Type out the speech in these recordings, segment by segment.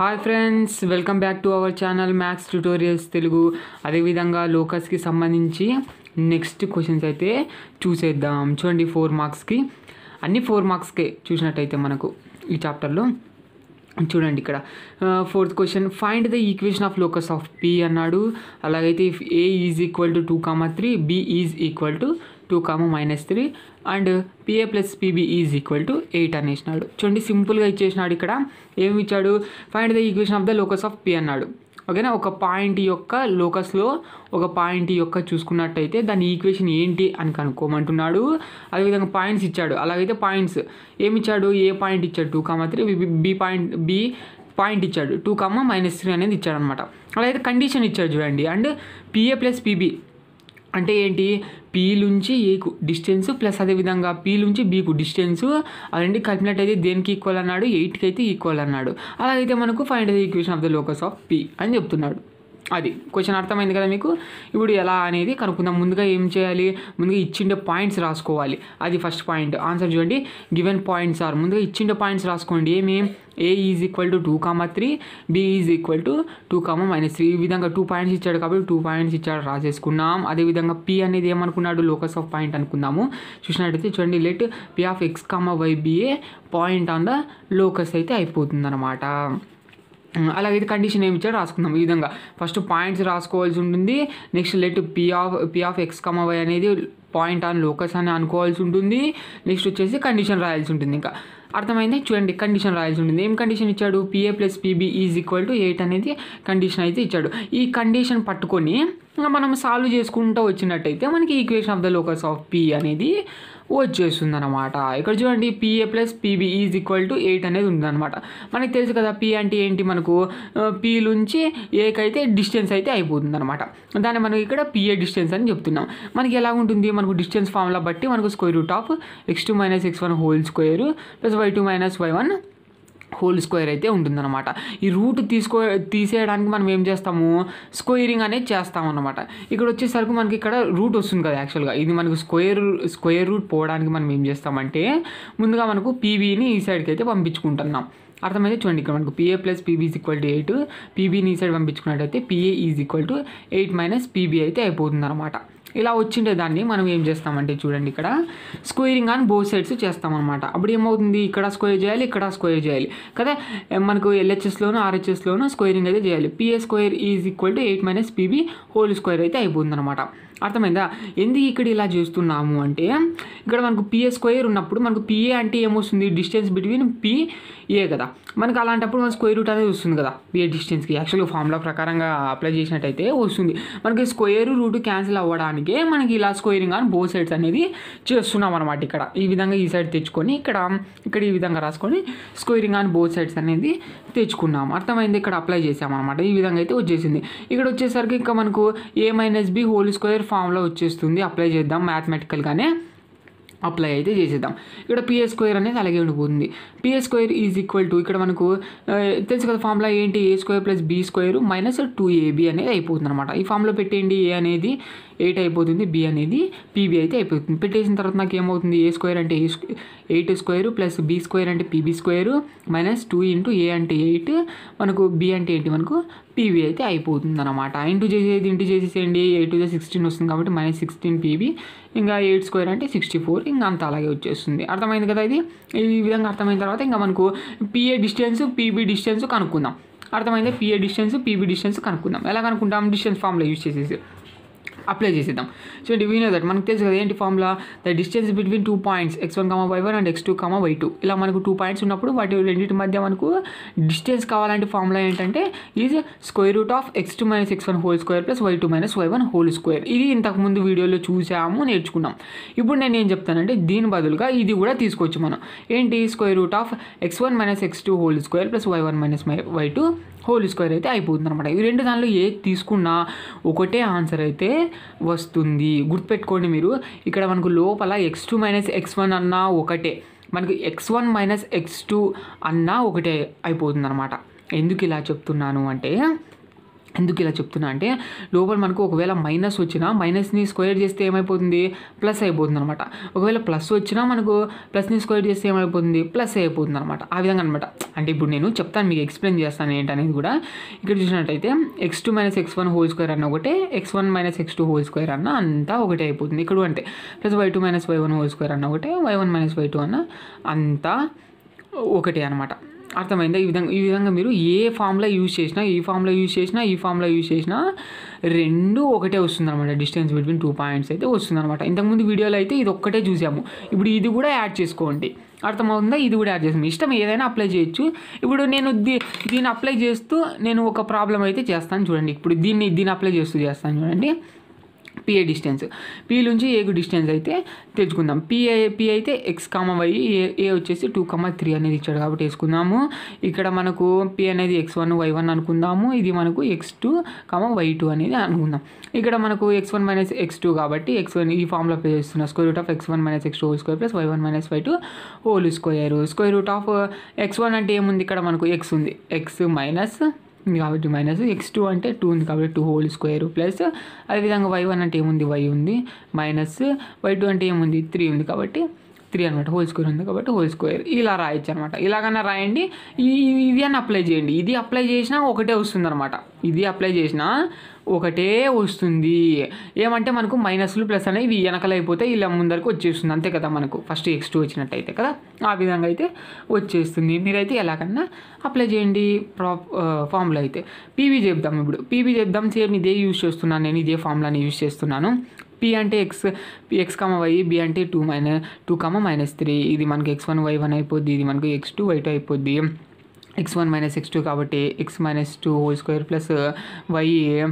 hi friends welcome back to our channel maths tutorials Telugu అదేవిధంగా లోకస్కి సంబంధించి నెక్స్ట్ క్వశ్చన్స్ అయితే చూసేద్దాం చూడండి ఫోర్ మార్క్స్కి అన్ని ఫోర్ మార్క్స్కే చూసినట్టయితే మనకు ఈ చాప్టర్లో చూడండి ఇక్కడ fourth question find the equation of locus of P అన్నాడు అలాగైతే if A is equal to two comma three B is equal to two comma minus three and PA plus PB is equal to eight అనేసినాడు చూడండి సింపుల్గా ఇచ్చేసినాడు ఇక్కడ ఏమి ఇచ్చాడు find the equation of the locus of P అన్నాడు ఓకేనా ఒక పాయింట్ యొక్క లోకస్లో ఒక పాయింట్ యొక్క చూసుకున్నట్టయితే దాని ఈక్వేషన్ ఏంటి అని కనుక్కోమంటున్నాడు అదేవిధంగా పాయింట్స్ ఇచ్చాడు అలాగైతే పాయింట్స్ ఏమి ఇచ్చాడు ఏ పాయింట్ ఇచ్చాడు two comma three B point B point ఇచ్చాడు టూ కామా మైనస్ త్రీ అనేది ఇచ్చాడు అనమాట అలాగైతే కండిషన్ ఇచ్చాడు చూడండి అండ్ పిఏ ప్లస్ పీబీ అంటే ఏంటి పీ నుంచి ఏకు డిస్టెన్స్ ప్లస్ అదేవిధంగా పీ నుంచి బీకు డిస్టెన్స్ ఆ రెండు కలిపినట్టయితే దేనికి ఈక్వల్ అన్నాడు ఎయిట్కి అయితే ఈక్వల్ అన్నాడు అలాగైతే మనకు find the equation of the locus of P అని చెప్తున్నాడు అది క్వశ్చన్ అర్థమైంది కదా మీకు ఇప్పుడు ఎలా అనేది కనుక్కుందాం ముందుగా ఏం చేయాలి ముందుగా ఇచ్చిండే పాయింట్స్ రాసుకోవాలి అది ఫస్ట్ పాయింట్ ఆన్సర్ చూడండి గివెన్ పాయింట్స్ ఆర్ ముందుగా ఇచ్చిండే పాయింట్స్ రాసుకోండి ఏమి A is equal to two comma three B is equal to two comma minus three ఈ విధంగా టూ పాయింట్స్ ఇచ్చాడు కాబట్టి టూ పాయింట్స్ ఇచ్చాడు రాసేసుకున్నాం అదేవిధంగా పి అనేది ఏమనుకున్నాడు లోకస్ ఆఫ్ పాయింట్ అనుకుందాము చూసినట్టయితే చూడండి let P of X comma Y be a point on the locus అయితే అయిపోతుంది అనమాట అలాగైతే కండిషన్ ఏమి ఇచ్చాడో రాసుకుందాం ఈ విధంగా ఫస్ట్ పాయింట్స్ రాసుకోవాల్సి ఉంటుంది next let P of P of X comma Y అనేది పాయింట్ ఆన్ లోకస్ అని అనుకోవాల్సి ఉంటుంది నెక్స్ట్ వచ్చేసి కండిషన్ రాయాల్సి ఉంటుంది ఇంకా అర్థమైంది చూడండి కండిషన్ రాయాల్సి ఉంటుంది ఏం కండిషన్ ఇచ్చాడు PA plus PB is equal to eight అనేది కండిషన్ అయితే ఇచ్చాడు ఈ కండిషన్ పట్టుకొని మనం సాల్వ్ చేసుకుంటూ వచ్చినట్టయితే మనకి equation of the locus of P అనేది వచ్చేస్తుంది అనమాట ఇక్కడ చూడండి PA plus PB is equal to eight అనేది ఉందన్నమాట మనకి తెలుసు కదా పి అంటే ఏంటి మనకు పి నుంచి ఏకైతే డిస్టెన్స్ అయితే అయిపోతుంది అనమాట దాన్ని మనం ఇక్కడ పిఏ డిస్టెన్స్ అని చెప్తున్నాం మనకి ఎలా ఉంటుంది మనకు డిస్టెన్స్ ఫార్ములా బట్టి మనకు square root of X two minus X one whole square plus Y two minus Y one whole square అయితే ఉంటుందన్నమాట ఈ రూట్ తీసుకో తీసేయడానికి మనం ఏం చేస్తాము స్క్వేరింగ్ అనేది చేస్తాం అనమాట ఇక్కడ వచ్చేసరికి మనకి ఇక్కడ రూట్ వస్తుంది కదా యాక్చువల్గా ఇది మనకు స్క్వేర్ స్క్వేర్ రూట్ పోవడానికి మనం ఏం చేస్తామంటే ముందుగా మనకు పీబీని ఈ సైడ్కి అయితే పంపించుకుంటున్నాం అర్థమైతే చూడండి ఇక్కడ మనకు PA plus PB is equal to eight పీబీని ఈ సైడ్ పంపించుకున్నట్టయితే PA is equal to eight minus PB అయితే అయిపోతుంది అనమాట ఇలా వచ్చిండే దాన్ని మనం ఏం చేస్తామంటే చూడండి ఇక్కడ స్క్వేరింగ్ ఆన్ బోత్ సైడ్స్ చేస్తామన్నమాట అప్పుడు ఏమవుతుంది ఇక్కడ స్క్వేర్ చేయాలి ఇక్కడ స్క్వేర్ చేయాలి కదా మనకు ఎల్హెచ్ఎస్లోను ఆర్హెచ్ఎస్లోను స్క్వేరింగ్ అయితే చేయాలి PA square is equal to eight minus PB whole square అయితే అయిపోతుంది అనమాట అర్థమైందా ఎందుకు ఇక్కడ ఇలా చేస్తున్నాము అంటే ఇక్కడ మనకు పిఏ స్క్వేర్ ఉన్నప్పుడు మనకు పిఏ అంటే ఏమొస్తుంది డిస్టెన్స్ బిట్వీన్ పి ఏ కదా మనకు అలాంటప్పుడు మన స్క్వేర్ రూట్ అనేది వస్తుంది కదా పిఏ డిస్టెన్స్కి యాక్చువల్గా ఫార్ములా ప్రకారంగా అప్లై చేసినట్టయితే వస్తుంది మనకి స్క్వేర్ రూట్ క్యాన్సిల్ అవ్వడానికే మనకి ఇలా స్క్వేరింగ్ అని బోత్ సైడ్స్ అనేది చేస్తున్నాం అనమాట ఇక్కడ ఈ విధంగా ఈ సైడ్ తెచ్చుకొని ఇక్కడ ఇక్కడ ఈ విధంగా రాసుకొని స్క్వేరింగ్ ఆన్ బోత్ సైడ్స్ అనేది తెచ్చుకున్నాం అర్థమైంది ఇక్కడ అప్లై చేసామన్నమాట ఈ విధంగా అయితే వచ్చేసింది ఇక్కడ వచ్చేసరికి ఇంకా మనకు ఏ మైనస్ బి హోల్ స్క్వేర్ ఫామ్లో వచ్చేస్తుంది అప్లై చేద్దాం మ్యాథమెటికల్గానే అప్లై అయితే చేసేద్దాం ఇక్కడ పిఏ స్క్వేర్ అనేది అలాగే ఉండిపోతుంది PA square is equal to ఇక్కడ మనకు తెలుసు కదా ఫార్ములా ఏంటి A square plus B square minus two AB అనేది అయిపోతుంది అనమాట ఈ ఫామ్లో పెట్టేయండి ఏ అనేది ఎయిట్ అయిపోతుంది బి అనేది పీబీ అయితే అయిపోతుంది పెట్టేసిన తర్వాత నాకు ఏమవుతుంది ఏ స్క్వేర్ అంటే A eight square plus B square అంటే PB square minus two into A అంటే ఎయిట్ మనకు బి అంటే ఏంటి మనకు పీబీ అయితే అయిపోతుంది అనమాట ఇంటూ చేసేది ఇంటూ చేసేసేయండి ఎయిట్ టు సిక్స్టీన్ వస్తుంది కాబట్టి మైనస్ సిక్స్టీన్ పీబీ ఇంకా ఎయిట్ స్క్వేర్ అంటే సిక్స్టీ ఫోర్ ఇంకా అంత అలాగే వచ్చేస్తుంది అర్థమైంది కదా ఇది ఈ విధంగా అర్థమైన తర్వాత ఇంకా మనకు పిఏ డిస్టెన్స్ పీబీ డిస్టెన్స్ కనుక్కుందాం అర్థమైంది పిఏ డిస్టెన్స్ పీబీ డిస్టెన్స్ కనుక్కుందాం ఎలా కనుక్కుంటాం డిస్టెన్స్ ఫామ్లో యూజ్ చేసేసి అప్లై చేసేద్దాం చూడండి వీ నో దట్ మనకు తెలుసు కదా ఏంటి formula the distance between two points X one comma Y one and X two comma Y two ఇలా మనకు టూ పాయింట్స్ ఉన్నప్పుడు వాటి రెండింటి మధ్య మనకు డిస్టెన్స్ కావాలంటే ఫార్ములా ఏంటంటే is square root of X two minus X one whole square plus Y two minus Y one whole square ఇది ఇంతకుముందు వీడియోలో చూసాము నేర్చుకున్నాం ఇప్పుడు నేను ఏం చెప్తానంటే దీని బదులుగా ఇది కూడా తీసుకోవచ్చు మనం ఏంటి square root of X one minus X two whole square plus Y one minus Y two whole square అయితే అయిపోతుంది అనమాట ఈ రెండు దానిలో ఏది తీసుకున్నా ఒకటే ఆన్సర్ అయితే వస్తుంది గుర్తుపెట్టుకోండి మీరు ఇక్కడ మనకు లోపల X two minus X one అన్నా ఒకటే మనకు X one minus X two అన్నా ఒకటే అయిపోతుంది అనమాట ఎందుకు ఇలా చెప్తున్నాను అంటే ఎందుకు ఇలా చెప్తున్నా అంటే లోపల మనకు ఒకవేళ మైనస్ వచ్చినా మైనస్ని స్క్వేర్ చేస్తే ఏమైపోతుంది ప్లస్ అయిపోతుంది అనమాట ఒకవేళ ప్లస్ వచ్చినా మనకు ప్లస్ని స్క్వేర్ చేస్తే ఏమైపోతుంది ప్లస్ అయిపోతుంది అనమాట ఆ విధంగా అనమాట అంటే ఇప్పుడు నేను చెప్తాను మీకు ఎక్స్ప్లెయిన్ చేస్తాను ఏంటనేది కూడా ఇక్కడ చూసినట్టయితే X two minus X one whole square అన్న ఒకటే X one minus X two whole square అన్న అంతా ఒకటే అయిపోతుంది ఇక్కడ అంటే plus Y two minus Y one whole square అన్న ఒకటే Y one minus Y two అన్న అంతా ఒకటే అనమాట అర్థమైందా ఈ విధంగా ఈ విధంగా మీరు ఏ ఫామ్లో యూజ్ చేసినా ఈ ఫామ్లో యూజ్ చేసినా ఈ ఫామ్లో యూజ్ చేసినా రెండు ఒకటే వస్తుంది అనమాట డిస్టెన్స్ బిట్వీన్ టూ పాయింట్స్ అయితే వస్తుంది అనమాట ఇంతకుముందు వీడియోలో అయితే ఇది ఒక్కటే చూసాము ఇప్పుడు ఇది కూడా యాడ్ చేసుకోండి అర్థమవుతుందా ఇది కూడా యాడ్ చేస్తాం ఇష్టం ఏదైనా అప్లై చేయొచ్చు ఇప్పుడు నేను దీ దీన్ని అప్లై చేస్తూ నేను ఒక ప్రాబ్లం అయితే చేస్తాను చూడండి ఇప్పుడు దీన్ని దీన్ని అప్లై చేస్తూ చేస్తాను చూడండి పిఏ డిస్టెన్స్ పి నుంచి ఏకు డిస్టెన్స్ అయితే తెచ్చుకుందాం పిఏ పి అయితే X comma Y A A వచ్చేసి టూ కామ త్రీ అనేది ఇచ్చాడు కాబట్టి వేసుకుందాము ఇక్కడ మనకు పి అనేది ఎక్స్ వన్ వై వన్ అనుకుందాము ఇది మనకు X two comma Y two అనేది అనుకుందాం ఇక్కడ మనకు X one minus X two కాబట్టి ఎక్స్ వన్ ఈ ఫామ్లో అప్లై చేస్తున్నా square root of X one minus X two whole square plus Y one minus Y two whole square square root of X one అంటే ఏముంది ఇక్కడ మనకు X ఉంది X minus ఉంది కాబట్టి మైనస్ ఎక్స్ టూ అంటే టూ ఉంది కాబట్టి టూ హోల్ స్క్వేర్ ప్లస్ అదేవిధంగా వై వన్ అంటే ఏముంది వై ఉంది మైనస్ వై టూ అంటే ఏముంది త్రీ ఉంది కాబట్టి త్రీ అనమాట హోల్ స్క్వేర్ ఉంది కాబట్టి హోల్ స్క్వేర్ ఇలా రాయొచ్చు అనమాట ఇలాగన్నా రాయండి ఈ- ఇది అని అప్లై చేయండి ఇది అప్లై చేసినా ఒకటే వస్తుంది అనమాట ఇది అప్లై చేసినా ఒకటే వస్తుంది ఏమంటే మనకు మైనస్లు ప్లస్ అనేవి వెనకలు అయిపోతే ఇలా ముందరకు వచ్చేస్తుంది అంతే కదా మనకు ఫస్ట్ ఎక్స్ టూ వచ్చినట్టయితే కదా ఆ విధంగా అయితే వచ్చేస్తుంది మీరైతే ఎలాగన్నా అప్లై చేయండి ప్రాప్ ఫామ్లో అయితే పీవీ చెప్దాం ఇప్పుడు పీవీ చెప్దాం సేమ్ ఇదే యూజ్ చేస్తున్నాను నేను ఇదే ఫామ్లాని యూజ్ చేస్తున్నాను పి అంటే X P X comma Y B అంటే two minus two comma minus three ఇది మనకి ఎక్స్ వన్ వై వన్ అయిపోద్ది ఇది మనకు ఎక్స్ టూ వై టూ అయిపోద్ది X one minus X two కాబట్టి X minus two whole square plus why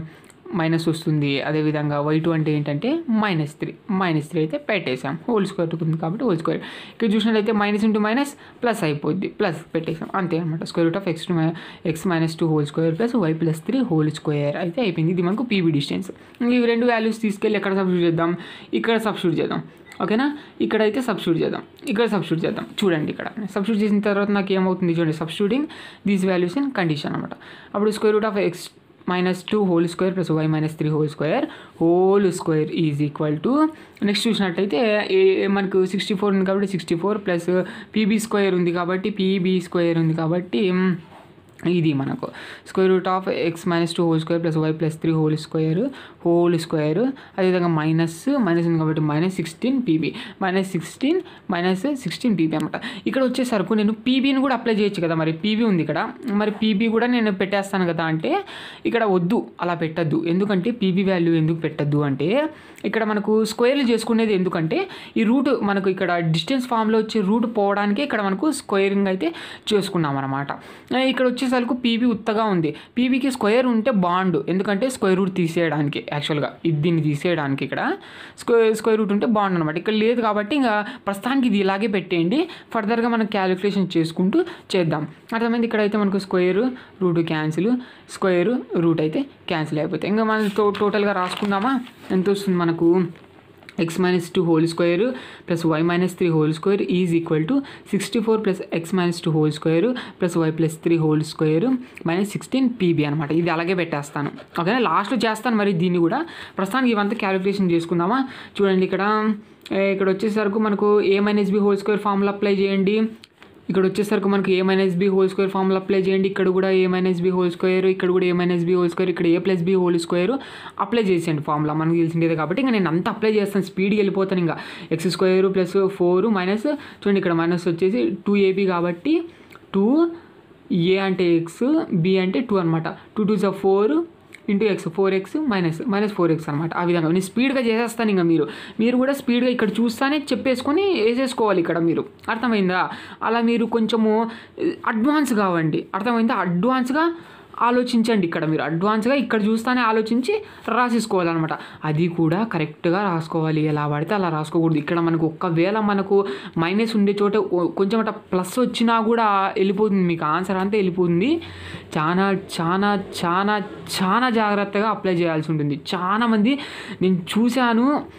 minus వస్తుంది అదేవిధంగా వై టూ అంటే ఏంటంటే మైనస్ త్రీ మైనస్ త్రీ అయితే పెట్టేసాం హోల్ స్క్వేర్ ఉంది కాబట్టి హోల్ స్క్వేర్ ఇక్కడ చూసినట్లయితే మైనస్ ఇంటూ మైనస్ ప్లస్ అయిపోద్ది ప్లస్ పెట్టేసాం అంతే అనమాట square root of X two X minus two whole square plus why plus three whole square అయితే అయిపోయింది ఇది మనకు పీబీ డిస్టెన్స్ ఇవి రెండు వాల్యూస్ తీసుకెళ్ళి ఎక్కడ సబ్స్టిట్యూట్ చేద్దాం ఇక్కడ సబ్స్టిట్యూట్ చేద్దాం ఓకేనా ఇక్కడ అయితే సబ్స్టిట్యూట్ చేద్దాం ఇక్కడ సబ్స్టిట్యూట్ చేద్దాం చూడండి ఇక్కడ సబ్స్టిట్యూట్ చేసిన తర్వాత నాకు ఏమవుతుంది చూడండి substituting these values in condition అనమాట అప్పుడు square root of X minus two whole square plus why minus three whole square whole square is equal to next చూసినట్టయితే ఏ మనకు సిక్స్టీ ఫోర్ ఉంది కాబట్టి sixty four plus PB square ఉంది కాబట్టి PB square ఉంది కాబట్టి మ్, ఇది మనకు square root of X minus two whole square plus why plus three whole square whole square అదేవిధంగా మైనస్ మైనస్ ఉంది కాబట్టి minus sixteen PB minus sixteen minus sixteen PB అనమాట ఇక్కడ వచ్చేసరికి నేను పీబీని కూడా అప్లై చేయొచ్చు కదా మరి పీబీ ఉంది ఇక్కడ మరి పీబీ కూడా నేను పెట్టేస్తాను కదా అంటే ఇక్కడ వద్దు అలా పెట్టద్దు ఎందుకంటే పీబీ వాల్యూ ఎందుకు పెట్టద్దు అంటే ఇక్కడ మనకు స్క్వేర్లు చేసుకునేది ఎందుకంటే ఈ రూట్ మనకు ఇక్కడ డిస్టెన్స్ ఫామ్లో వచ్చే రూట్ పోవడానికి ఇక్కడ మనకు స్క్వేరింగ్ అయితే చేసుకున్నాం అనమాట ఇక్కడ వచ్చేసరికి పీబీ ఉత్తగా ఉంది పీబీకి స్క్వేర్ ఉంటే బాండ్ ఎందుకంటే స్క్వేర్ రూట్ తీసేయడానికి యాక్చువల్గా ఇది దీన్ని తీసేయడానికి ఇక్కడ స్క్వేర్ స్క్వేర్ రూట్ ఉంటే బాండ్ అనమాట ఇక్కడ లేదు కాబట్టి ఇంకా ప్రస్తుతానికి ఇది ఇలాగే పెట్టేయండి ఫర్దర్గా మనం క్యాలిక్యులేషన్ చేసుకుంటూ చేద్దాం అర్థమైంది ఇక్కడైతే మనకు square root cancel square root అయితే క్యాన్సిల్ అయిపోతాయి ఇంకా మనం టో టోటల్గా రాసుకుందామా ఎంత వస్తుంది మనకు x minus two whole square plus why minus three whole square is equal to sixty four plus x minus two whole square plus why plus three whole square minus sixteen PB అనమాట ఇది అలాగే పెట్టేస్తాను ఓకేనా లాస్ట్లో చేస్తాను మరి దీన్ని కూడా ప్రస్తుతానికి ఇవంతా క్యాలిక్యులేషన్ చేసుకుందామా చూడండి ఇక్కడ ఏ, ఇక్కడ వచ్చేసరికి మనకు ఏ minus B whole square formula apply చేయండి ఇక్కడ వచ్చేసరికి మనకి a minus B whole square formula apply చేయండి ఇక్కడ కూడా a minus B whole square ఇక్కడ కూడా a minus B whole square ఇక్కడ a plus b whole square apply చేసేయండి ఫార్ములా మనకు తెలిసిందే కాబట్టి ఇంకా నేను అంతా అప్లై చేస్తాను స్పీడ్గా వెళ్ళిపోతాను ఇంకా x square plus four minus చూడండి ఇక్కడ మైనస్ వచ్చేసి టూ ఏబీ కాబట్టి టూ ఏ అంటే ఎక్స్ బి అంటే టూ అనమాట టూ టూ జా four into x four x minus minus four x అనమాట ఆ విధంగా నేను స్పీడ్గా చేసేస్తాను ఇంకా మీరు మీరు కూడా స్పీడ్గా ఇక్కడ చూస్తానే చెప్పేసుకొని వేసేసుకోవాలి ఇక్కడ మీరు అర్థమైందా అలా మీరు కొంచెము అడ్వాన్స్ కావండి అర్థమైందా అడ్వాన్స్గా ఆలోచించండి ఇక్కడ మీరు అడ్వాన్స్గా ఇక్కడ చూస్తానే ఆలోచించి రాసేసుకోవాలన్నమాట అది కూడా కరెక్ట్గా రాసుకోవాలి ఎలా పడితే అలా రాసుకోకూడదు ఇక్కడ మనకు ఒక్కవేళ మనకు మైనస్ ఉండే చోట ఓ- కొంచెం అట్లా ప్లస్ వచ్చినా కూడా వెళ్ళిపోతుంది మీకు ఆన్సర్ అంతా వెళ్ళిపోతుంది చాలా చాలా చాలా చాలా జాగ్రత్తగా అప్లై చేయాల్సి ఉంటుంది చాలా మంది నేను చూశాను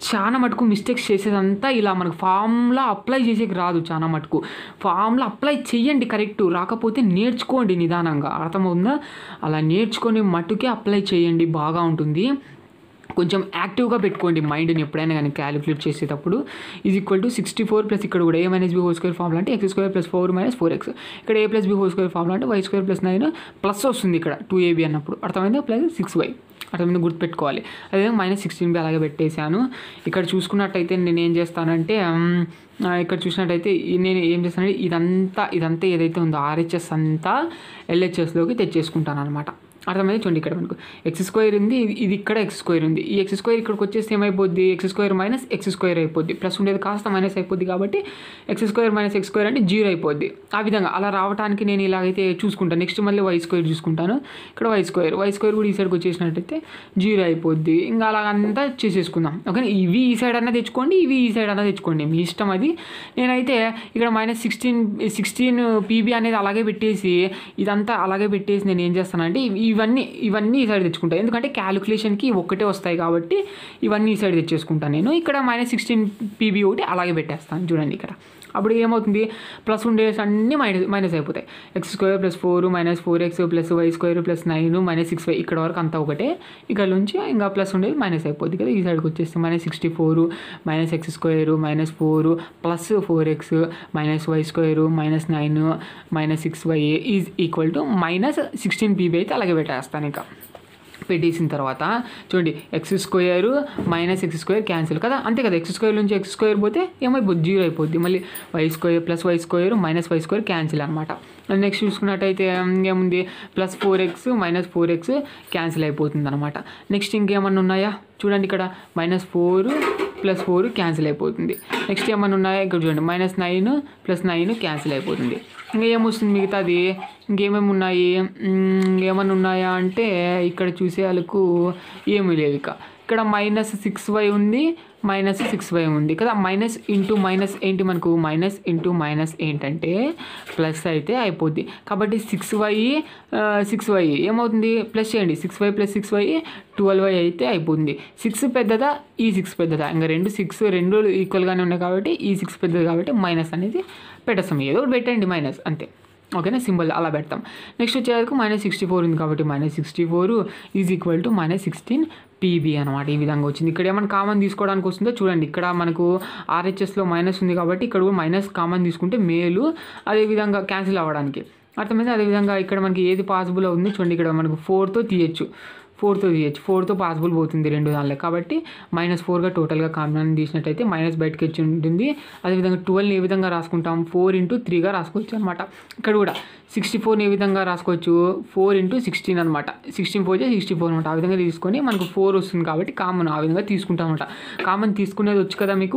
చాలా మటుకు మిస్టేక్స్ చేసేదంతా ఇలా మనకు ఫామ్లో అప్లై చేసేకి రాదు చాలా మటుకు ఫామ్లో అప్లై చెయ్యండి కరెక్ట్ రాకపోతే నేర్చుకోండి నిదానంగా అర్థమవుతుందా అలా నేర్చుకొని మటుకే అప్లై చేయండి బాగా ఉంటుంది కొంచెం యాక్టివ్గా పెట్టుకోండి మైండ్ని ఎప్పుడైనా కానీ క్యాలిక్యులేట్ చేసేటప్పుడు is equal to sixty four plus ఇక్కడ కూడా a minus B whole square formula అంటే x square plus four minus four x ఇక్కడ a plus b whole square formula అంటే y square plus nine plus వస్తుంది ఇక్కడ two AB అన్నప్పుడు అర్థమైందా plus six why అర్థమైంది గుర్తుపెట్టుకోవాలి అదే మైనస్ సిక్స్టీన్ బి అలాగే పెట్టేశాను ఇక్కడ చూసుకున్నట్టయితే నేను ఏం చేస్తానంటే ఉమ్, ఆ, ఇక్కడ చూసినట్టయితే ఈ- నేను ఏం చేస్తానంటే ఇదంతా ఇదంతా ఏదైతే ఉందో ఆర్హెచ్ఎస్ అంతా ఎల్హెచ్ఎస్లోకి తెచ్చేసుకుంటాను అనమాట అర్థమైంది చూడండి ఇక్కడ మనకు ఎక్స్ స్క్వేర్ ఉంది ఇది- ఇది ఇక్కడ ఎక్స్ స్క్వేర్ ఉంది ఈ ఎక్స్ స్క్వేర్ ఇక్కడికి వచ్చేస్తే ఏమైపోద్ది x square minus x square అయిపోద్ది ప్లస్ ఉండేది కాస్త మైనస్ అయిపోద్ది కాబట్టి x square minus x square అంటే జీరో అయిపోద్ది ఆ విధంగా అలా రావడానికి నేను ఇలాగైతే చూసుకుంటాను నెక్స్ట్ మళ్ళీ వై స్క్వేర్ చూసుకుంటాను ఇక్కడ వై స్క్వేర్ వై స్క్వేర్ కూడా ఈ సైడ్కి వచ్చేసినట్టయితే జీరో అయిపోద్ది ఇంకా అలాగంతా చేసేసుకుందాం ఓకే ఇవి ఈ సైడ్ అన్నా తెచ్చుకోండి ఇవి ఈ సైడ్ అన్నా తెచ్చుకోండి మీ ఇష్టం అది నేనైతే ఇక్కడ మైనస్ సిక్స్టీన్ సిక్స్టీన్ పీబీ అనేది అలాగే పెట్టేసి ఇదంతా అలాగే పెట్టేసి నేను ఏం చేస్తానంటే ఇవి- ఇవన్నీ ఇవన్నీ ఈ సైడ్ తెచ్చుకుంటాను ఎందుకంటే క్యాలిక్యులేషన్కి ఒక్కటే వస్తాయి కాబట్టి ఇవన్నీ ఈ సైడ్ తెచ్చేసుకుంటాను నేను ఇక్కడ మైనస్ సిక్స్టీన్ పీబీ ఒకటి అలాగే పెట్టేస్తాను చూడండి ఇక్కడ అప్పుడు ఏమవుతుంది ప్లస్ ఉండేస్ అన్నీ మైనస్ మైనస్ అయిపోతాయి x square plus four minus four x plus y square plus nine minus six y ఇక్కడ వరకు అంతా ఒకటే ఇక్కడ నుంచి ఇంకా ప్లస్ ఉండేది మైనస్ అయిపోద్ది కదా ఈ సైడ్కి వచ్చేస్తే minus sixty four minus x square minus four plus four x minus y square minus nine minus six y is equal to minus sixteen PB అయితే అలాగే పెట్టేస్తాను ఇంకా పెట్టేసిన తర్వాత చూడండి x square minus x square cancel కదా అంతే కదా ఎక్స్ స్క్వేర్ నుంచి ఎక్స్ స్క్వేర్ పోతే ఏమైపోద్ది జీరో అయిపోద్ది మళ్ళీ y square plus y square minus y square cancel అనమాట నెక్స్ట్ చూసుకున్నట్టయితే ఏముంది plus four x minus four x cancel అయిపోతుంది అనమాట నెక్స్ట్ ఇంకేమన్నా ఉన్నాయా చూడండి ఇక్కడ minus four plus four cancel అయిపోతుంది నెక్స్ట్ ఏమన్నా ఉన్నాయా ఇక్కడ చూడండి minus nine plus nine cancel అయిపోతుంది ఇంకా ఏమొస్తుంది మిగతాది ఇంకేమేమి ఉన్నాయి మ్మ్, ఏమన్నా ఉన్నాయా అంటే ఇక్కడ చూసే వాళ్ళకు ఏమీ లేవు ఇక ఇక్కడ మైనస్ సిక్స్ వై ఉంది మైనస్ సిక్స్ వై ఉంది కదా మైనస్ ఇంటూ మైనస్ ఏంటి మనకు మైనస్ ఇంటూ మైనస్ ఏంటంటే ప్లస్ అయితే అయిపోద్ది కాబట్టి సిక్స్ వై సిక్స్ వై ఏమవుతుంది ప్లస్ చేయండి six y plus six y twelve y అయితే అయిపోతుంది సిక్స్ పెద్దదా ఈ సిక్స్ పెద్దదా ఇంకా రెండు సిక్స్ రెండు ఈక్వల్గానే ఉన్నాయి కాబట్టి ఈ సిక్స్ పెద్దది కాబట్టి మైనస్ అనేది పెట్టేస్తాం ఏదో ఒకటి పెట్టండి మైనస్ అంతే ఓకేనా సింబల్ అలా పెడతాం నెక్స్ట్ వచ్చేసరికి మైనస్ సిక్స్టీ ఫోర్ ఉంది కాబట్టి minus sixty four is equal to minus sixteen PB అనమాట ఈ విధంగా వచ్చింది ఇక్కడ ఏమైనా కామన్ తీసుకోవడానికి వస్తుందో చూడండి ఇక్కడ మనకు ఆర్హెచ్ఎస్లో మైనస్ ఉంది కాబట్టి ఇక్కడ కూడా మైనస్ కామన్ తీసుకుంటే మేలు అదేవిధంగా క్యాన్సిల్ అవ్వడానికి అర్థమైంది అదేవిధంగా ఇక్కడ మనకి ఏది పాసిబుల్ అవుతుంది చూడండి ఇక్కడ మనకు ఫోర్తో తీయచ్చు ఫోర్తో తీయచ్చు ఫోర్తో పాసిబుల్ పోతుంది రెండు దానిలో కాబట్టి మైనస్ ఫోర్గా టోటల్గా కామన్ తీసినట్టయితే మైనస్ బయటకి వచ్చి ఉంటుంది అదేవిధంగా ట్వెల్వ్ని ఏ విధంగా రాసుకుంటాం ఫోర్ ఇంటూ త్రీగా రాసుకోవచ్చు అనమాట ఇక్కడ కూడా సిక్స్టీ ఫోర్ని ఏ విధంగా రాసుకోవచ్చు ఫోర్ ఇంటూ సిక్స్టీన్ అనమాట సిక్స్టీన్ ఫోర్ సిక్స్టీ ఫోర్ అనమాట ఆ విధంగా తీసుకొని మనకు ఫోర్ వస్తుంది కాబట్టి కామన్ ఆ విధంగా తీసుకుంటాం అనమాట కామన్ తీసుకునేది వచ్చు కదా మీకు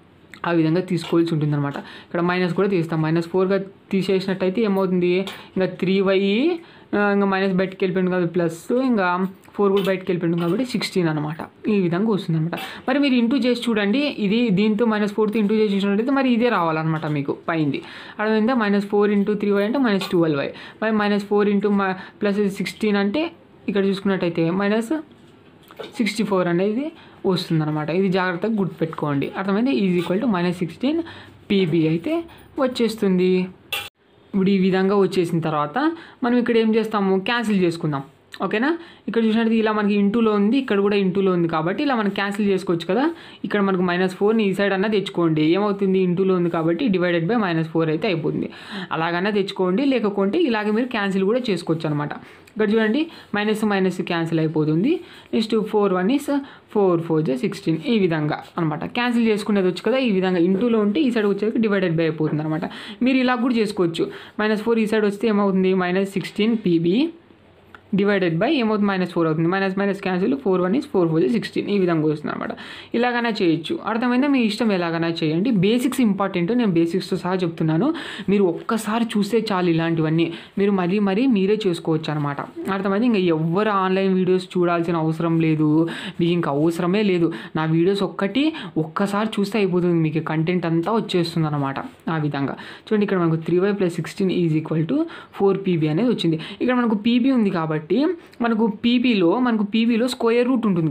ఆ విధంగా తీసుకోవాల్సి ఉంటుంది అనమాట ఇక్కడ మైనస్ కూడా తీస్తాం మైనస్ ఫోర్గా తీసేసినట్టయితే ఏమవుతుంది ఇంకా త్రీ వై ఇంకా మైనస్ బయటకు వెళ్ళిపోయింది కాబట్టి ప్లస్ ఇంకా ఫోర్ కూడా బయటకు వెళ్ళిపోయింది కాబట్టి సిక్స్టీన్ అనమాట ఈ విధంగా వస్తుంది అనమాట మరి మీరు ఇంటూ చేసి చూడండి ఇది దీంతో మైనస్ ఫోర్తో ఇంటూ చేసి చూసినట్టయితే మరి ఇదే రావాలన్నమాట మీకు పైంది అర్థమైందా minus four into three y అంటే మైనస్ ట్వెల్వ్ వై మరి minus four into plus sixteen అంటే ఇక్కడ చూసుకున్నట్టయితే మైనస్ సిక్స్టీ ఫోర్ అనేది వస్తుందన్నమాట ఇది జాగ్రత్తగా గుర్తుపెట్టుకోండి అర్థమైంది is equal to minus sixteen PB అయితే వచ్చేస్తుంది ఇప్పుడు ఈ విధంగా వచ్చేసిన తర్వాత మనం ఇక్కడ ఏం చేస్తాము క్యాన్సిల్ చేసుకుందాం ఓకేనా ఇక్కడ చూసినట్టు ఇలా మనకి ఇంటూలో ఉంది ఇక్కడ కూడా ఇంటూలో ఉంది కాబట్టి ఇలా మనం క్యాన్సిల్ చేసుకోవచ్చు కదా ఇక్కడ మనకు మైనస్ ఫోర్ని ఈ సైడ్ అన్నా తెచ్చుకోండి ఏమవుతుంది ఇంటూలో ఉంది కాబట్టి డివైడెడ్ బై మైనస్ ఫోర్ అయితే అయిపోతుంది అలాగన్నా తెచ్చుకోండి లేకపోతే ఇలాగే మీరు క్యాన్సిల్ కూడా చేసుకోవచ్చు అనమాట ఇక్కడ చూడండి మైనస్ మైనస్ క్యాన్సిల్ అయిపోతుంది next four one is four four జే సిక్స్టీన్ ఈ విధంగా అనమాట క్యాన్సిల్ చేసుకునేది వచ్చు కదా ఈ విధంగా ఇంటూలో ఉంటే ఈ సైడ్ వచ్చేసరికి డివైడెడ్ బై అయిపోతుంది అనమాట మీరు ఇలా కూడా చేసుకోవచ్చు మైనస్ ఫోర్ ఈ సైడ్ వస్తే ఏమవుతుంది minus sixteen PB divided by ఏమవుతుంది మైనస్ ఫోర్ అవుతుంది minus minus cancel four one is four four sixteen ఈ విధంగా వస్తుంది అనమాట ఇలాగైనా చేయొచ్చు అర్థమైందా మీ ఇష్టం ఎలాగైనా చేయండి బేసిక్స్ ఇంపార్టెంట్ నేను బేసిక్స్తో సహా చెప్తున్నాను మీరు ఒక్కసారి చూస్తే చాలు ఇలాంటివన్నీ మీరు మరీ మరీ మీరే చేసుకోవచ్చు అనమాట అర్థమైంది ఇంకా ఎవ్వరు ఆన్లైన్ వీడియోస్ చూడాల్సిన అవసరం లేదు మీకు ఇంకా అవసరమే లేదు నా వీడియోస్ ఒక్కటి ఒక్కసారి చూస్తే అయిపోతుంది మీకు కంటెంట్ అంతా వచ్చేస్తుంది అనమాట ఆ విధంగా చూడండి ఇక్కడ మనకు three y plus sixteen is equal to four PB అనేది వచ్చింది ఇక్కడ మనకు పీబీ ఉంది కాబట్టి మనకు పీబీలో మనకు పీబీలో స్క్వేర్ రూట్ ఉంటుంది కదా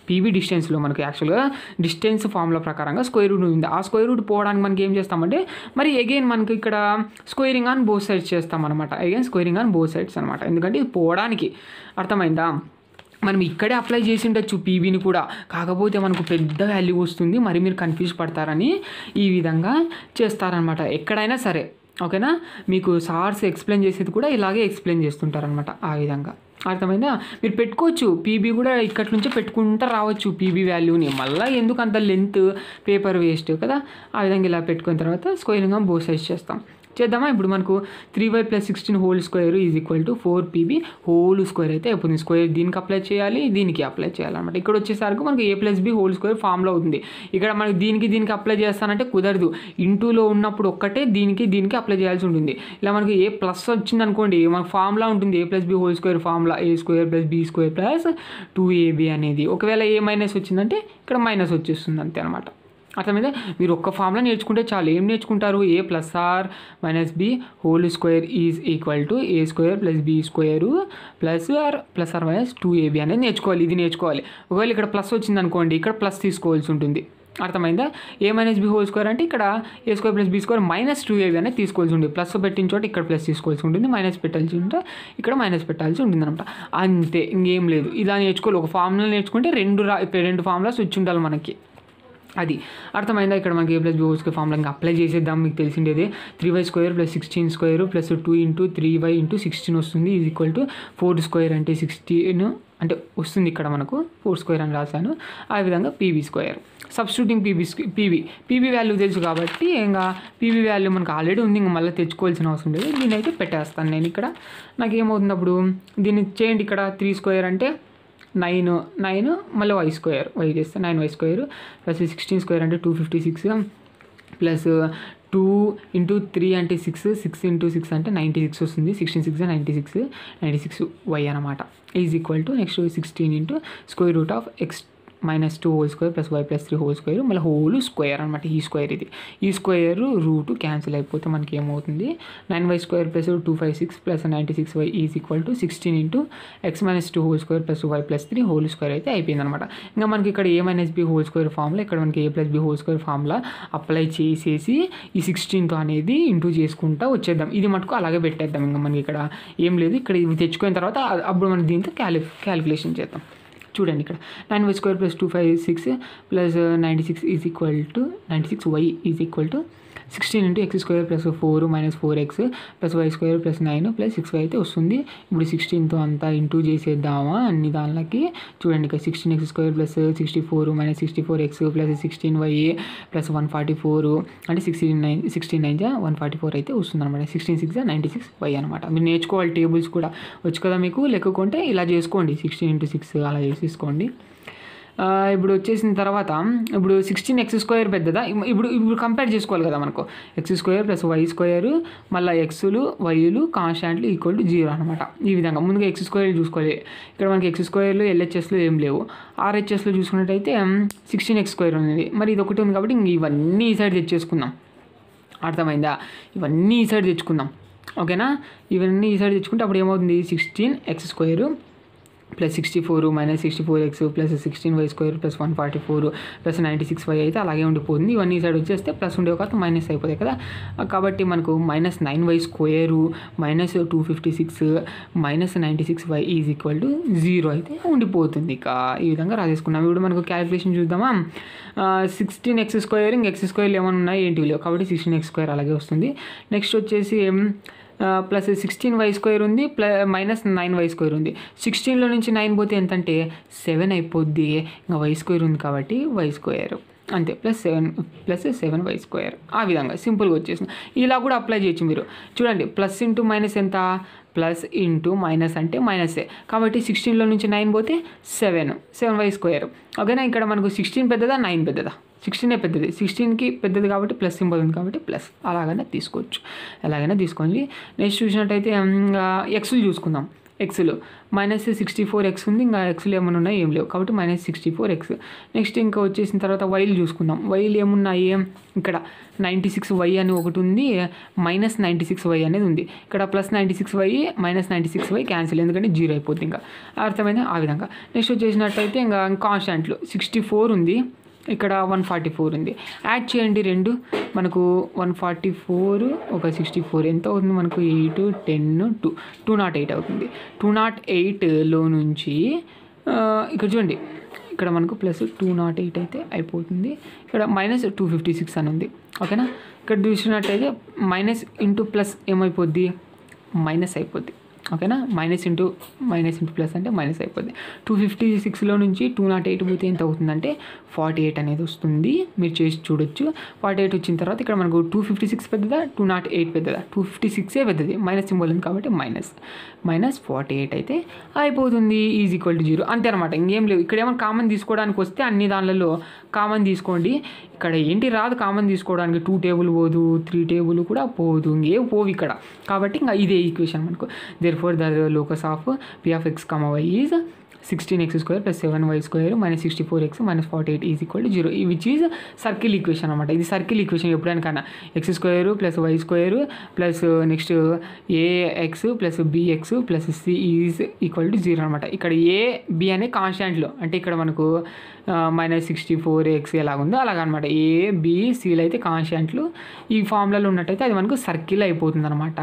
పీబీ డిస్టెన్స్లో మనకు యాక్చువల్గా డిస్టెన్స్ ఫార్ములా ప్రకారంగా స్క్వేర్ రూట్ ఉంది ఆ స్క్వేర్ రూట్ పోవడానికి మనకి ఏం చేస్తామంటే మరి అగైన్ మనకి ఇక్కడ స్క్వేరింగ్ ఆన్ బోత్ సైడ్స్ చేస్తాం అనమాట again squaring on both sides అనమాట ఎందుకంటే ఇది పోవడానికి అర్థమైందా మనం ఇక్కడే అప్లై చేసి ఉండొచ్చు పీబీని కూడా కాకపోతే మనకు పెద్ద వాల్యూ వస్తుంది మరి మీరు కన్ఫ్యూజ్ పడతారని ఈ విధంగా చేస్తారనమాట ఎక్కడైనా సరే ఓకేనా మీకు సార్స్ ఎక్స్ప్లెయిన్ చేసేది కూడా ఇలాగే ఎక్స్ప్లెయిన్ చేస్తుంటారనమాట ఆ విధంగా అర్థమైందా మీరు పెట్టుకోవచ్చు పీబీ కూడా ఇక్కడి నుంచే పెట్టుకుంటూ రావచ్చు పీబీ వాల్యూని మళ్ళీ ఎందుకు అంత లెంత్ పేపర్ వేస్ట్ కదా ఆ విధంగా ఇలా పెట్టుకున్న తర్వాత స్క్వేరింగ్ బో సైజ్ చేస్తాం చేద్దామా ఇప్పుడు మనకు three y plus sixteen whole square is equal to four PB whole square అయితే అయిపోతుంది స్క్వేర్ దీనికి అప్లై చేయాలి దీనికి అప్లై చేయాలన్నమాట ఇక్కడ వచ్చేసరికి మనకు a plus b whole square ఫామ్లో అవుతుంది ఇక్కడ మనకి దీనికి దీనికి అప్లై చేస్తానంటే కుదరదు ఇంటూలో ఉన్నప్పుడు ఒక్కటే దీనికి దీనికి అప్లై చేయాల్సి ఉంటుంది ఇలా మనకి ఏ ప్లస్ వచ్చింది అనుకోండి మనకు ఫార్ములా ఉంటుంది a plus b whole square formula a square plus b square plus two ab అనేది ఒకవేళ ఏ మైనస్ వచ్చిందంటే ఇక్కడ మైనస్ వచ్చేస్తుంది అంతే అనమాట అర్థమైందా మీరు ఒక్క ఫార్ములా నేర్చుకుంటే చాలు ఏం నేర్చుకుంటారు a plus or minus B whole square is equal to a square plus b square plus or plus or minus two ab అనేది నేర్చుకోవాలి ఇది నేర్చుకోవాలి ఒకవేళ ఇక్కడ ప్లస్ వచ్చింది అనుకోండి ఇక్కడ ప్లస్ తీసుకోవాల్సి ఉంటుంది అర్థమైందా a minus B whole square అంటే ఇక్కడ a square plus b square minus two ab అనేది తీసుకోవాల్సి ఉంటుంది ప్లస్ పెట్టిన చోట ఇక్కడ ప్లస్ తీసుకోవాల్సి ఉంటుంది మైనస్ పెట్టాల్సి ఉంటే ఇక్కడ మైనస్ పెట్టాల్సి ఉంటుంది అనమాట అంతే ఇంకేం లేదు ఇలా నేర్చుకోవాలి ఒక ఫార్ములా నేర్చుకుంటే రెండు రా రెండు ఫార్ములాస్ వచ్చి ఉండాలి మనకి అది అర్థమైందా ఇక్కడ మనకి a plus b whole square formula ఇంకా అప్లై చేసేద్దాం మీకు తెలిసిండేది three y square plus sixteen square plus two into three y into sixteen వస్తుంది is equal to four square అంటే సిక్స్టీన్ అంటే వస్తుంది ఇక్కడ మనకు ఫోర్ స్క్వేర్ అని రాశాను ఆ విధంగా PB square substituting PB PB PB value తెలుసు కాబట్టి ఇంకా పీవీ వాల్యూ మనకు ఆల్రెడీ ఉంది ఇంకా మళ్ళీ తెచ్చుకోవాల్సిన అవసరం లేదు దీన్ని అయితే పెట్టేస్తాను నేను ఇక్కడ నాకు ఏమవుతుంది అప్పుడు దీన్ని చేయండి ఇక్కడ త్రీ స్క్వేర్ అంటే నైన్ నైన్ మళ్ళీ వై స్క్వేర్ వై చేస్తే nine y square plus sixteen square అంటే two fifty six plus two into three అంటే సిక్స్ సిక్స్ ఇంటూ సిక్స్ అంటే నైంటీ సిక్స్ వస్తుంది sixteen six ninety six ninety six y అనమాట is equal to next sixteen into square root of X minus two whole square plus why plus three whole square మళ్ళీ whole square అనమాట ఈ square ఇది ఈ square root cancel అయిపోతే మనకి ఏమవుతుంది nine y square plus two five six plus ninety six y is equal to sixteen into x minus two whole square plus why plus three whole square అయితే అయిపోయింది అనమాట ఇంకా మనకి ఇక్కడ a minus B whole square ఫామ్లో ఇక్కడ మనకి a plus b whole square ఫామ్లా అప్లై చేసేసి ఈ సిక్స్టీన్తో అనేది ఇంటూ చేసుకుంటా వచ్చేద్దాం ఇది మటుకు అలాగే పెట్టేద్దాం ఇంకా మనకి ఇక్కడ ఏం లేదు ఇక్కడ ఇవి తెచ్చుకున్న తర్వాత అప్పుడు మనం దీంతో క్యాలి క్యాలిక్యులేషన్ చేద్దాం చూడండి ఇక్కడ nine y square plus two five six plus ninety six is equal to ninety six y is equal to sixteen into x square plus four minus four x plus y square plus nine plus six y అయితే వస్తుంది ఇప్పుడు సిక్స్టీన్తో అంతా into చేసేద్దామా అన్ని దానిలకి చూడండి ఇక్కడ sixteen x square plus sixty four minus sixty four x plus sixteen y plus one forty four అంటే సిక్స్టీన్ నైన్ సిక్స్టీన్ నైన్ జా వన్ ఫార్టీ ఫోర్ అయితే వస్తుంది అనమాట sixteen six ninety six y అనమాట మీరు నేర్చుకోవాలి టేబుల్స్ కూడా వచ్చు కదా మీకు లేకుంటే ఇలా చేసుకోండి సిక్స్టీన్ ఇంటూ సిక్స్ అలా చేసేసుకోండి ఆ, ఇప్పుడు వచ్చేసిన తర్వాత ఇప్పుడు సిక్స్టీన్ ఎక్స్ స్క్వేర్ పెద్దదా ఇమ్- ఇప్పుడు ఇప్పుడు కంపేర్ చేసుకోవాలి కదా మనకు x square plus y square మళ్ళీ ఎక్స్లు వైలు కాన్స్టాంట్లు ఈక్వల్ టు జీరో అనమాట ఈ విధంగా ముందుగా ఎక్స్ స్క్వేర్ చూసుకోవాలి ఇక్కడ మనకి ఎక్స్ స్క్వేర్లు ఎల్హెచ్ఎస్లు ఏం లేవు ఆర్హెచ్ఎస్లో చూసుకున్నట్టయితే సిక్స్టీన్ ఎక్స్ స్క్వేర్ ఉంది మరి ఇది ఒకటి ఉంది కాబట్టి ఇంక ఇవన్నీ ఈ సైడ్ తెచ్చేసుకుందాం అర్థమైందా ఇవన్నీ ఈ సైడ్ తెచ్చుకుందాం ఓకేనా ఇవన్నీ ఈ సైడ్ తెచ్చుకుంటే అప్పుడు ఏమవుతుంది sixteen x square plus sixty four minus sixty four x plus sixteen y square plus one forty four plus ninety six y అయితే అలాగే ఉండిపోతుంది ఇవన్నీ ఈ సైడ్ వచ్చేస్తే ప్లస్ ఉండే ఒక మైనస్ అయిపోతాయి కదా ఆ, కాబట్టి మనకు minus nine y square minus two fifty six minus ninety six y is equal to zero అయితే ఉండిపోతుంది ఇక ఈ విధంగా రాసేసుకున్నాం ఇప్పుడు మనకు క్యాలిక్యులేషన్ చూద్దామా సిక్స్టీన్ ఎక్స్ స్క్వేర్ ఇంక ఎక్స్ స్క్వేర్ ఏమైనా ఉన్నాయి ఏంటి లేవు కాబట్టి సిక్స్టీన్ ఎక్స్ స్క్వేర్ అలాగే వస్తుంది నెక్స్ట్ వచ్చేసి ప్లస్ సిక్స్టీన్ వై స్క్వేర్ ఉంది plus minus nine y square ఉంది సిక్స్టీన్లో నుంచి నైన్ పోతే ఎంత అంటే సెవెన్ అయిపోద్ది ఇంకా వై స్క్వేర్ ఉంది కాబట్టి వై స్క్వేర్ అంతే plus seven plus seven y square ఆ విధంగా సింపుల్గా వచ్చేసింది ఇలా కూడా అప్లై చేయొచ్చు మీరు చూడండి ప్లస్ ఇంటూ మైనస్ ఎంత ప్లస్ ఇంటూ మైనస్ అంటే మైనసే కాబట్టి సిక్స్టీన్లో నుంచి నైన్ పోతే సెవెన్ సెవెన్ వై స్క్వేర్ ఓకేనా ఇక్కడ మనకు సిక్స్టీన్ పెద్దదా నైన్ పెద్దదా సిక్స్టీనే పెద్దది సిక్స్టీన్కి పెద్దది కాబట్టి ప్లస్ సింబల్ ఉంది కాబట్టి ప్లస్ అలాగనే తీసుకోవచ్చు ఎలాగైనా తీసుకోండి నెక్స్ట్ చూసినట్టయితే ఎక్స్లు చూసుకుందాం ఎక్స్లో మైనస్ సిక్స్టీ ఫోర్ ఎక్స్ ఉంది ఇంకా ఎక్స్లో ఏమైనా ఉన్నాయి ఏం లేవు కాబట్టి minus sixty four x next ఇంకా వచ్చేసిన తర్వాత వైలు చూసుకుందాం వైలు ఏమున్నాయి ఇక్కడ నైంటీ సిక్స్ వై అని ఒకటి ఉంది మైనస్ నైంటీ సిక్స్ వై అనేది ఉంది ఇక్కడ plus ninety six y minus ninety six y cancel ఎందుకంటే జీరో అయిపోతుంది ఇంకా అర్థమైంది ఆ విధంగా నెక్స్ట్ వచ్చేసినట్టయితే ఇంకా కాన్స్టాంట్లు సిక్స్టీ ఫోర్ ఉంది ఇక్కడ వన్ ఫార్టీ ఫోర్ ఉంది యాడ్ చేయండి రెండు మనకు వన్ ఫార్టీ ఫోర్ ఒక సిక్స్టీ ఫోర్ ఎంత అవుతుంది మనకు eight ten two two nought eight అవుతుంది టూ నాట్ ఎయిట్లో నుంచి ఆ, ఇక్కడ చూడండి ఇక్కడ మనకు ప్లస్ టూ నాట్ ఎయిట్ అయితే అయిపోతుంది ఇక్కడ మైనస్ టూ ఫిఫ్టీ సిక్స్ అని ఉంది ఓకేనా ఇక్కడ చూసినట్టయితే మైనస్ ఇంటూ ప్లస్ ఏమైపోద్ది మైనస్ అయిపోద్ది ఓకేనా minus into minus into plus అంటే మైనస్ అయిపోద్ది టూ ఫిఫ్టీ సిక్స్లో నుంచి టూ నాట్ ఎయిట్ పోతే ఎంత అవుతుందంటే ఫార్టీ ఎయిట్ అనేది వస్తుంది మీరు చేసి చూడొచ్చు ఫార్టీ ఎయిట్ వచ్చిన తర్వాత ఇక్కడ మనకు టూ ఫిఫ్టీ సిక్స్ పెద్దదా టూ నాట్ ఎయిట్ పెద్దదా టూ ఫిఫ్టీ సిక్సే పెద్దది మైనస్ సింబల్ ఉంది కాబట్టి మైనస్ మైనస్ ఫార్టీ ఎయిట్ అయితే అయిపోతుంది ఈజ్ ఈక్వల్ టు జీరో అంతే అనమాట ఇంకేం లేవు ఇక్కడ ఏమైనా కామన్ తీసుకోవడానికి వస్తే అన్ని దానిలలో కామన్ తీసుకోండి ఇక్కడ ఏంటి రాదు కామన్ తీసుకోవడానికి టూ టేబుల్ పోదు త్రీ టేబుల్ కూడా పోదు ఇంకేం పోవు ఇక్కడ కాబట్టి ఇంకా ఇదే ఈక్వేషన్ మనకు therefore the locus of P of X comma y is sixteen x square plus seven y square minus sixty four x minus forty eight is equal to zero which is circle equation అనమాట ఇది circle equation ఎప్పుడైనా కన్నా x square plus y square plus next a x plus b x plus c is equal to zero అనమాట ఇక్కడ A B అనే కాన్స్టాంట్లో అంటే ఇక్కడ మనకు మైనస్ సిక్స్టీ ఫోర్ ఎక్స్ ఎలాగుందో అలాగనమాట ఏ బి సిలు అయితే కాన్స్టాంట్లు ఈ ఫార్ములాలో ఉన్నట్టయితే అది మనకు సర్కిల్ అయిపోతుంది అనమాట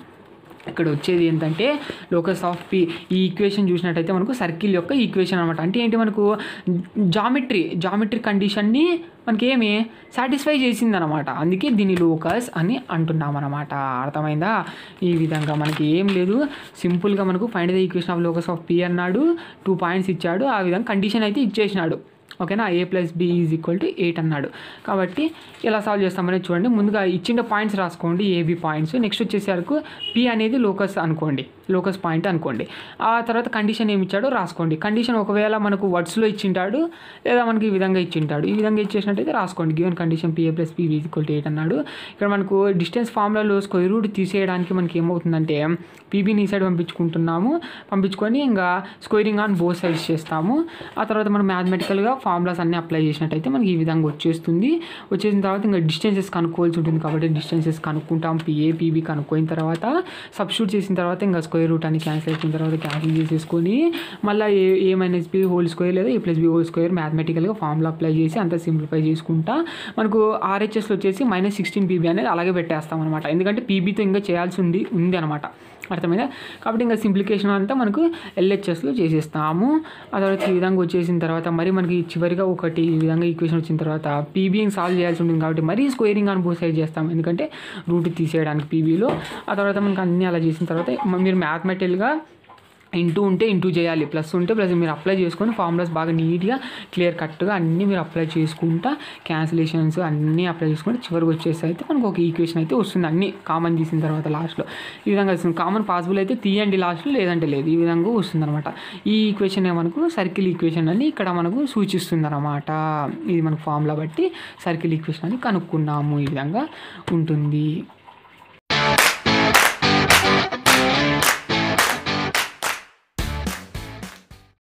ఇక్కడ వచ్చేది ఏంటంటే లోకస్ ఆఫ్ పి ఈ ఈక్వేషన్ చూసినట్టయితే మనకు సర్కిల్ యొక్క ఈక్వేషన్ అనమాట అంటే ఏంటి మనకు జామెట్రీ జామెట్రీ కండిషన్ని మనకి ఏమి సాటిస్ఫై చేసిందనమాట అందుకే దీని లోకస్ అని అంటున్నాం అనమాట అర్థమైందా ఈ విధంగా మనకి ఏం లేదు సింపుల్గా మనకు find the equation of locus of P అన్నాడు టూ పాయింట్స్ ఇచ్చాడు ఆ విధంగా కండిషన్ అయితే ఇచ్చేసినాడు ఓకేనా a plus b is equal to eight అన్నాడు కాబట్టి ఎలా సాల్వ్ చేస్తామనేది చూడండి ముందుగా ఇచ్చిన పాయింట్స్ రాసుకోండి ఏబి పాయింట్స్ నెక్స్ట్ వచ్చేసరికి పి అనేది లోకస్ అనుకోండి లోకస్ పాయింట్ అనుకోండి ఆ తర్వాత కండిషన్ ఏమి ఇచ్చాడో రాసుకోండి కండిషన్ ఒకవేళ మనకు వర్డ్స్లో ఇచ్చింటాడు లేదా మనకి ఈ విధంగా ఇచ్చింటాడు ఈ విధంగా ఇచ్చేసినట్టయితే రాసుకోండి given condition P A plus P equal to eight అన్నాడు ఇక్కడ మనకు డిస్టెన్స్ ఫార్ములాలో స్క్వేర్ రూట్ తీసేయడానికి మనకి ఏమవుతుందంటే పీబీని ఈ సైడ్ పంపించుకుంటున్నాము పంపించుకొని ఇంకా స్క్వేరింగ్ ఆన్ బోత్ సైడ్స్ చేస్తాము ఆ తర్వాత మనం మ్యాథమెటికల్గా ఫార్ములాస్ అన్నీ అప్లై చేసినట్టయితే మనకి ఈ విధంగా వచ్చేస్తుంది వచ్చేసిన తర్వాత ఇంకా డిస్టెన్సెస్ కనుక్కోవాల్సి ఉంటుంది కాబట్టి డిస్టెన్సెస్ కనుక్కుంటాం పిఏ పీబీ కనుక్కోయిన తర్వాత సబ్స్టిట్యూట్ చేసిన తర్వాత ఇంకా స్క్వేర్ రూట్ అని క్యాన్సిల్ అయిపోయిన తర్వాత క్యాన్సిల్ చేసేసుకొని మళ్ళీ a a minus B whole square లేదా a plus b whole square మ్యాథమెటికల్గా ఫార్ములా అప్లై చేసి అంతా సింప్లిఫై చేసుకుంటా మనకు ఆర్హెచ్ఎస్లో వచ్చేసి మైనస్ సిక్స్టీన్ పీబీ అనేది అలాగే పెట్టేస్తాం అనమాట ఎందుకంటే పీబీతో ఇంకా చేయాల్సి ఉంది ఉంది అనమాట అర్థమైందా కాబట్టి ఇంకా సింప్లికేషన్ అంతా మనకు ఎల్హెచ్ఎస్లో చేసేస్తాము ఆ తర్వాత ఈ విధంగా వచ్చేసిన తర్వాత మరి మనకి చివరిగా ఒకటి ఈ విధంగా ఈక్వేషన్ వచ్చిన తర్వాత పీబీని సాల్వ్ చేయాల్సి ఉంటుంది కాబట్టి మరీ స్క్వేరింగ్ అని బోత్ సైడ్ చేస్తాం ఎందుకంటే రూట్ తీసేయడానికి పీబీలో ఆ తర్వాత మనకి అన్నీ అలా చేసిన తర్వాత మీరు మ్యాథమెటికల్గా ఇంటూ ఉంటే ఇంటూ చేయాలి ప్లస్ ఉంటే ప్లస్ మీరు అప్లై చేసుకొని ఫార్ములాస్ బాగా నీట్గా క్లియర్ కట్గా అన్నీ మీరు అప్లై చేసుకుంటా క్యాన్సిలేషన్స్ అన్నీ అప్లై చేసుకుంటే చివరికి వచ్చేసి అయితే మనకు ఒక ఈక్వేషన్ అయితే వస్తుంది అన్నీ కామన్ తీసిన తర్వాత లాస్ట్లో ఈ విధంగా వస్తుంది కామన్ పాసిబుల్ అయితే తీయండి లాస్ట్లో లేదంటే లేదు ఈ విధంగా వస్తుంది అనమాట ఈ ఈక్వేషన్ మనకు సర్కిల్ ఈక్వేషన్ అని ఇక్కడ మనకు సూచిస్తుంది అనమాట ఇది మనకు ఫార్ములా బట్టి సర్కిల్ ఈక్వేషన్ అని కనుక్కున్నాము ఈ విధంగా ఉంటుంది